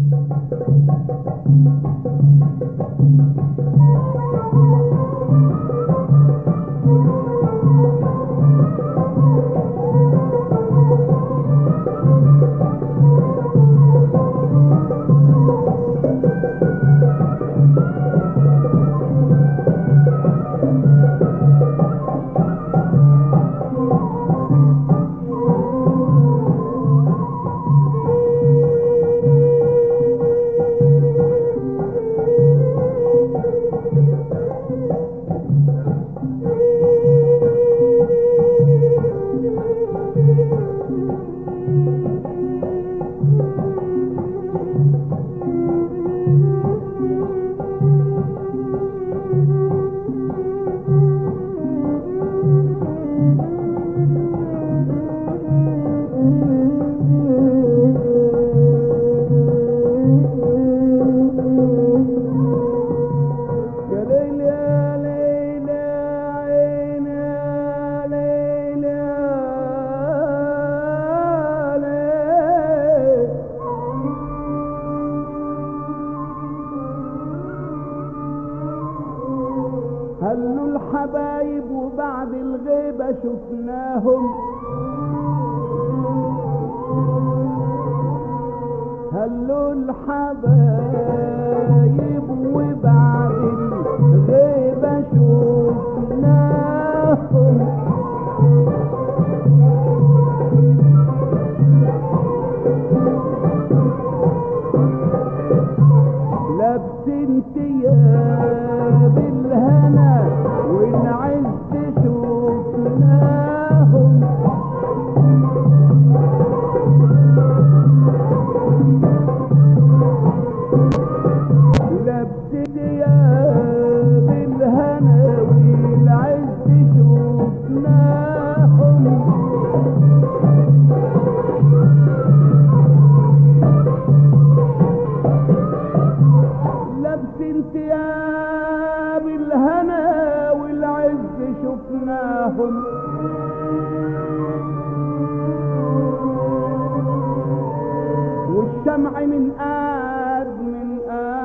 يا ليل يا ليل يا عين يا ليل يا ليل هلوا الحبايب وبعد الغيبة شفناهم هلوا الحبايب وبعد الغيبة شفناهم لابسين ثياب الهنا والعز شفناهم لابس ثياب الهنا والعز شفناهم لابس ثياب الهنا والعز شفناهم والشمع من آد من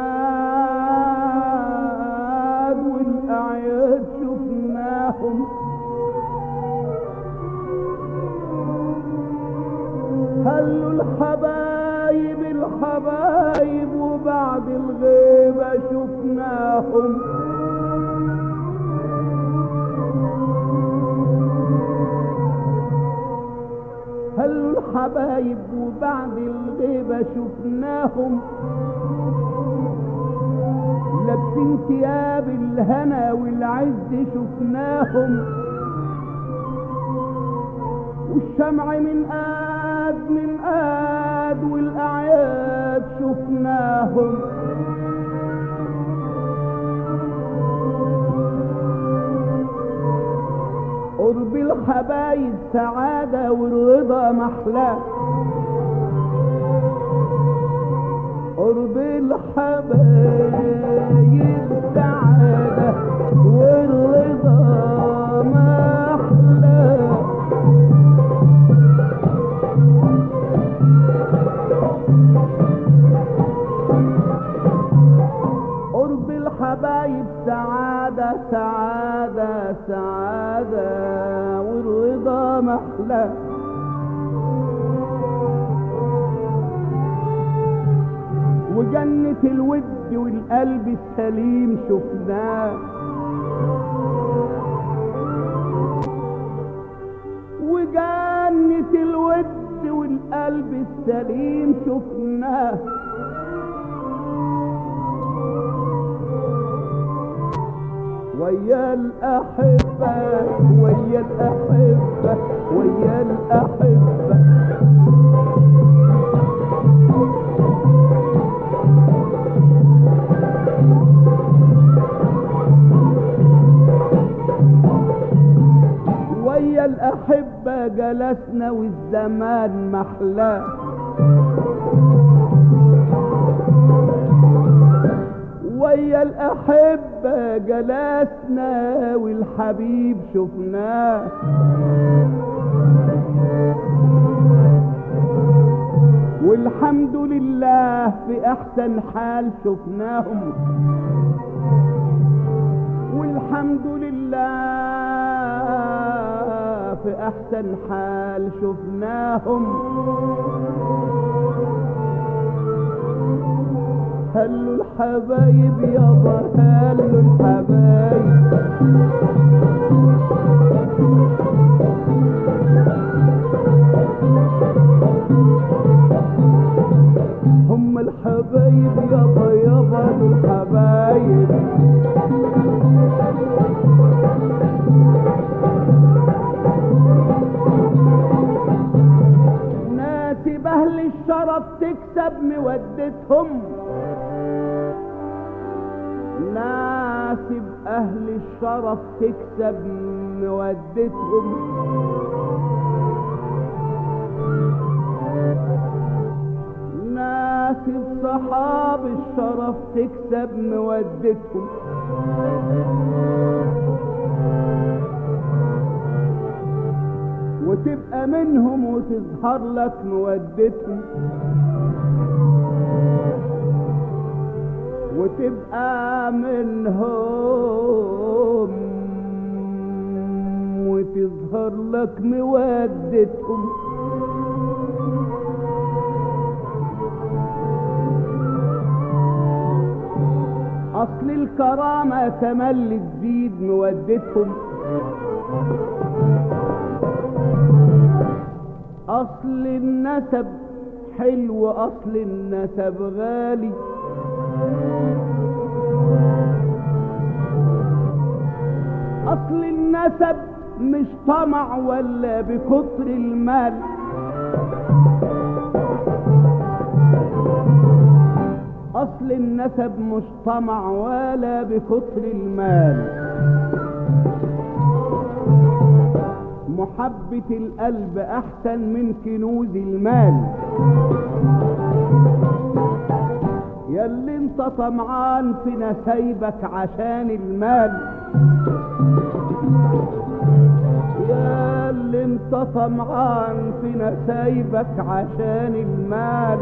آد والأعياد شفناهم هلوا الحبايب الحبايب وبعد الغيبة شفناهم هلوا الحبايب وبعد الغيبة شفناهم لابسين ثياب الهنا والعز شفناهم والشمع من آد من آد والأعياد شفناهم قرب الحبايب سعادة والرضا محلاه قرب الحبايب سعادة والرضا محلاه قرب الحبايب سعادة سعادة سعادة والرضا محلى وجنة الود والقلب السليم شفناه وجنة الود والقلب السليم شفناه ويا الأحبة ويا الأحبة ويا الأحبة ويا الأحبة جلسنا والزمان محلاه ويا الأحبة جلسنا والحبيب شفناه والحمد لله في احسن حال شفناهم والحمد لله في احسن حال شفناهم هلوا الحبايب يابا هلوا الحبايب هم الحبايب يابا يابا الحبايب ناسي بأهل الشرف تكسب مودتهم ناسب أهل الشرف تكسب مودتهم ناسب صحاب الشرف تكسب مودتهم وتبقى منهم وتظهر لك مودتهم وتبقى منهم وتظهر لك مودتهم اصل الكرامة تملي تزيد مودتهم اصل النسب حلو اصل النسب غالي اصل النسب مش طمع ولا بكتر المال اصل النسب مش طمع ولا بكتر المال محبة القلب احسن من كنوز المال ياللي انت طمعان في نسايبك عشان المال يا اللي انت طمعان في نسايبك عشان المال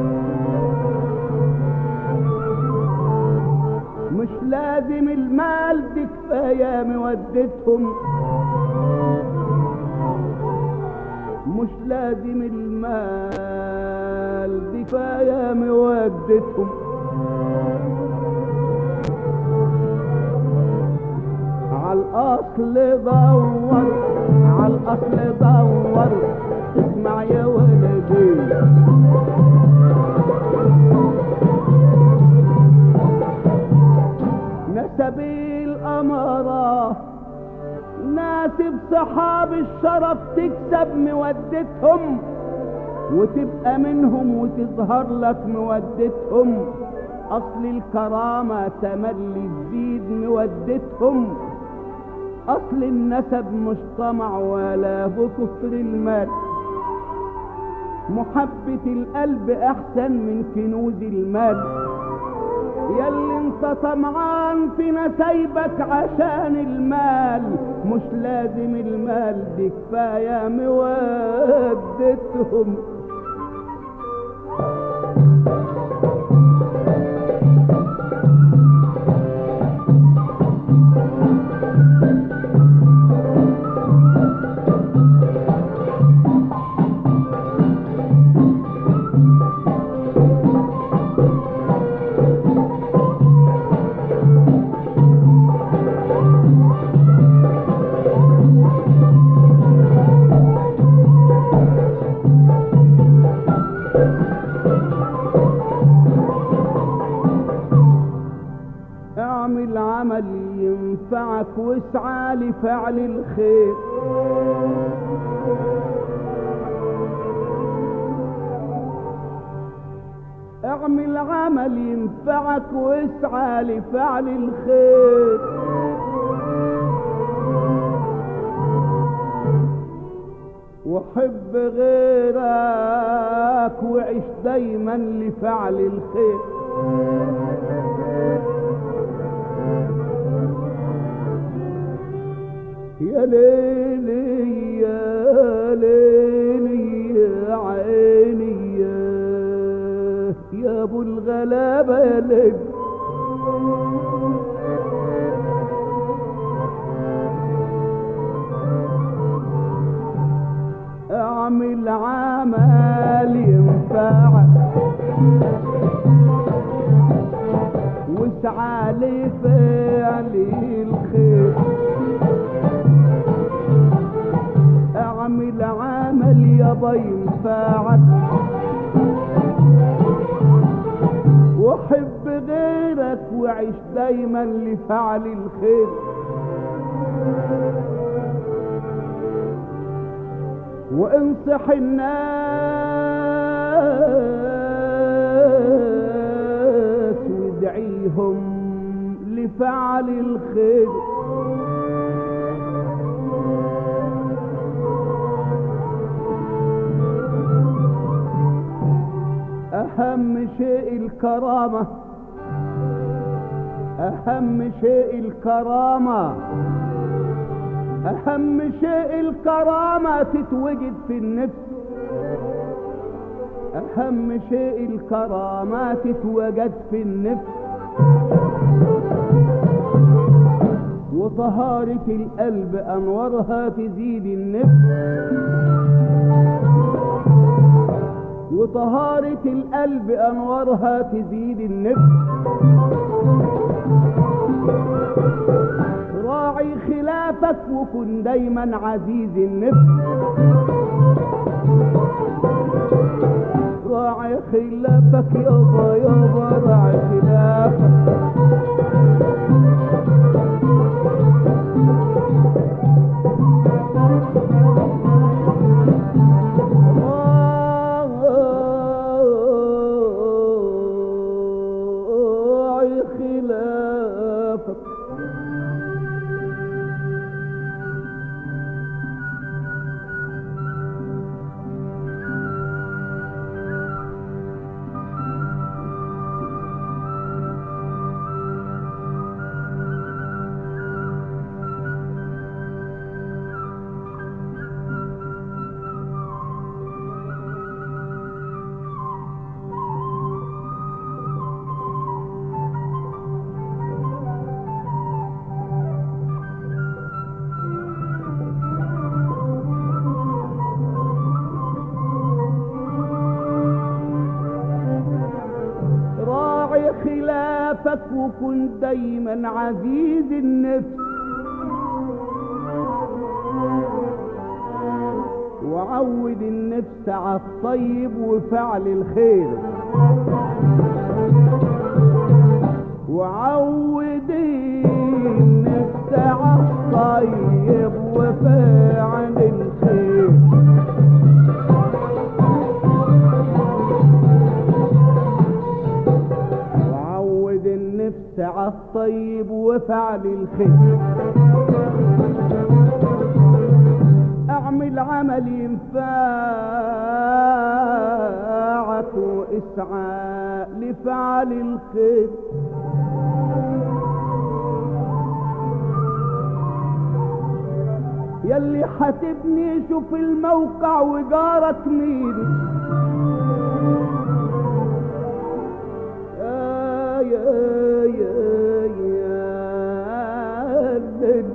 مش لازم المال دي كفاية مودتهم مش لازم المال دي كفاية مودتهم عالاصل دور عالاصل دور اسمع يا ولدي نسب الأمارة ناسب صحاب الشرف تكسب مودتهم وتبقى منهم وتظهر لك مودتهم اصل الكرامة تملي تزيد مودتهم اصل النسب مش طمع ولا بكفر المال محبة القلب احسن من كنوز المال ياللي انت طمعان في نسايبك عشان المال مش لازم المال دي كفاية مودتهم اعمل عمل ينفعك واسعى لفعل الخير اعمل عمل ينفعك واسعى لفعل الخير وحب غيرك وعيش دايما لفعل الخير يا ليلي يا ليلي يا عيني يا ابو الغلابة يا ليل اعمل عمل ينفعك واسعى لفعل الخير اعمل عمل يابا ينفعك وحب غيرك وعيش دايما لفعل الخير وانصح الناس وادعيهم لفعل الخير اهم شيء الكرامة اهم شيء الكرامة اهم شيء الكرامة تتوجد في النفس اهم شيء الكرامة تتوجد في النفس وطهارة القلب انوارها تزيد النفس وطهارة القلب انوارها تزيد النفس راعي خلافك وكن دايما عزيز النفس راعي خلافك يابا يابا راعي خلافك راعي خلافك راعي خلافك وكن دايما عزيز النفس وعود النفس على الطيب وفعل الخير وعود النفس على الطيب وفعل الخير وعود النفس على الطيب وفعل الخير اعمل عمل ينفعك واسعى لفعل الخير يلي حاسبني شوف الموقع وجارك مين يا يا يا يا الليل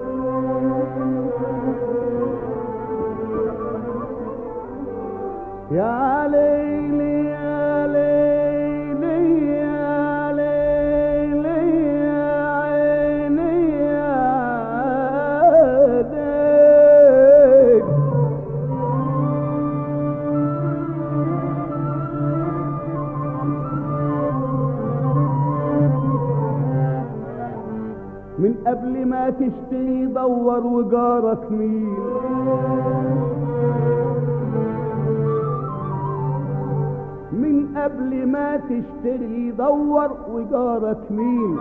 يا ليلي يا ليلي يا ليلي يا عيني يا ليل من قبل ما تشتري دور وجارك مين من قبل ما تشتري دور وجارك مين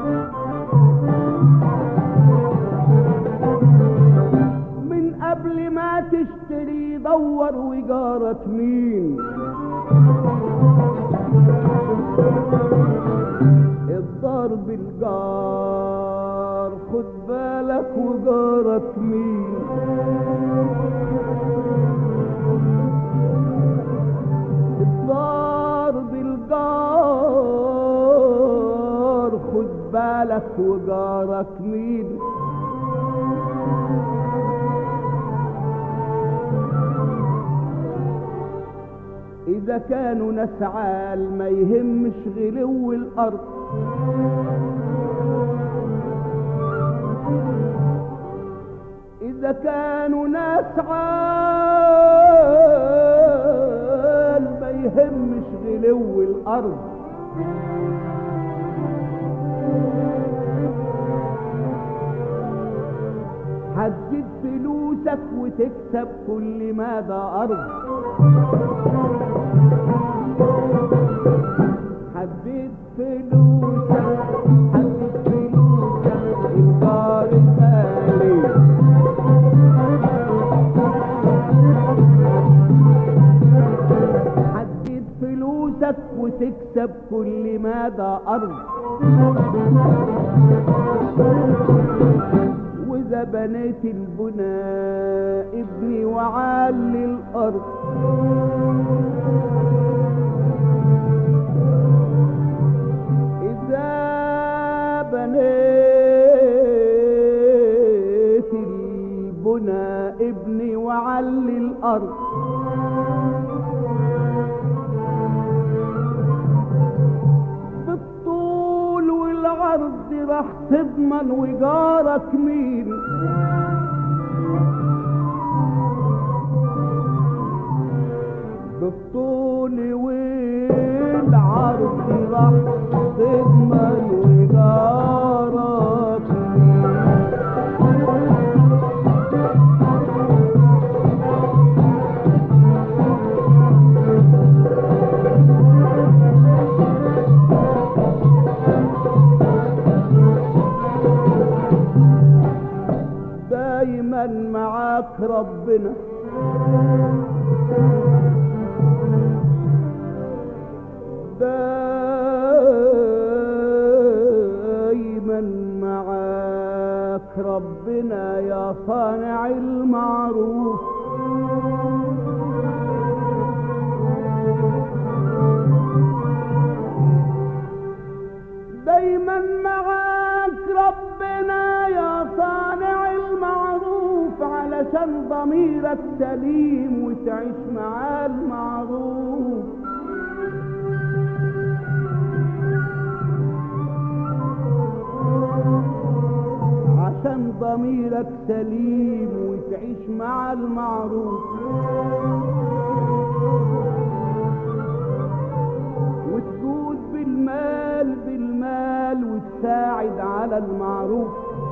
من قبل ما تشتري دور وجارك مين الضرب الجار خد بالك وجارك مين الضرب الجار بالك وجارك مين إذا كانوا ناس عال ما يهمش غلو الأرض إذا كانوا ناس عال ما يهمش غلو الأرض حدد فلوسك وتكسب كل مدى أرض حدد فلوسك حدد فلوسك الجار غالي حدد فلوسك وتكسب كل مدى أرض وإذا بنيت البنى ابني وعلي الأرض إذا بنيت البنى ابني وعلي الأرض بالطول والعرض راح تضمن وجارك مين بالطول والعرض راح تضمن وجارك مين دايما معاك ربنا دايما معاك ربنا يا صانع المعروف دايما معاك ربنا يا صانع المعروف علشان ضميرك سليم وتعيش مع المعروف عشان ضميرك سليم وتعيش مع المعروف وتجود بالمال بالمال وتساعد على المعروف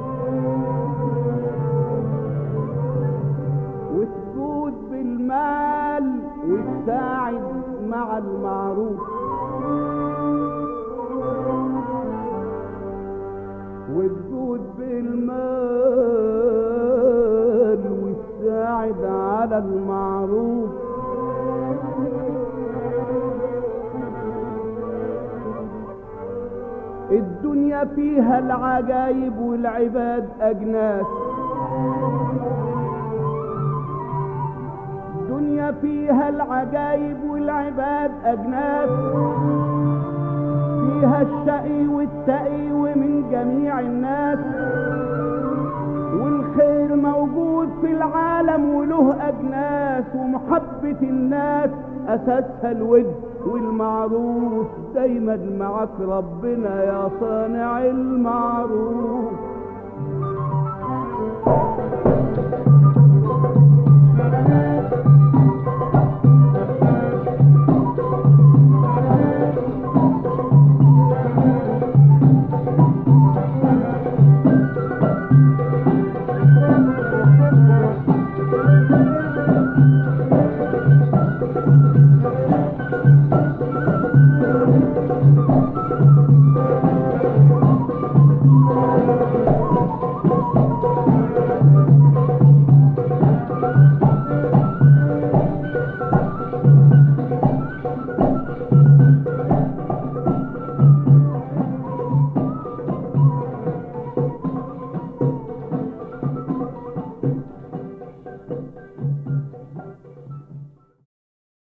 وتجود بالمال وتساعد مع المعروف وتجود بالمال وتساعد على المعروف الدنيا فيها العجايب والعباد أجناس الدنيا فيها العجايب والعباد أجناس فيها الشقي والتقي ومن جميع الناس والخير موجود في العالم وله أجناس ومحبة الناس أساسها الود والمعروف دايما معك ربنا يا صانع المعروف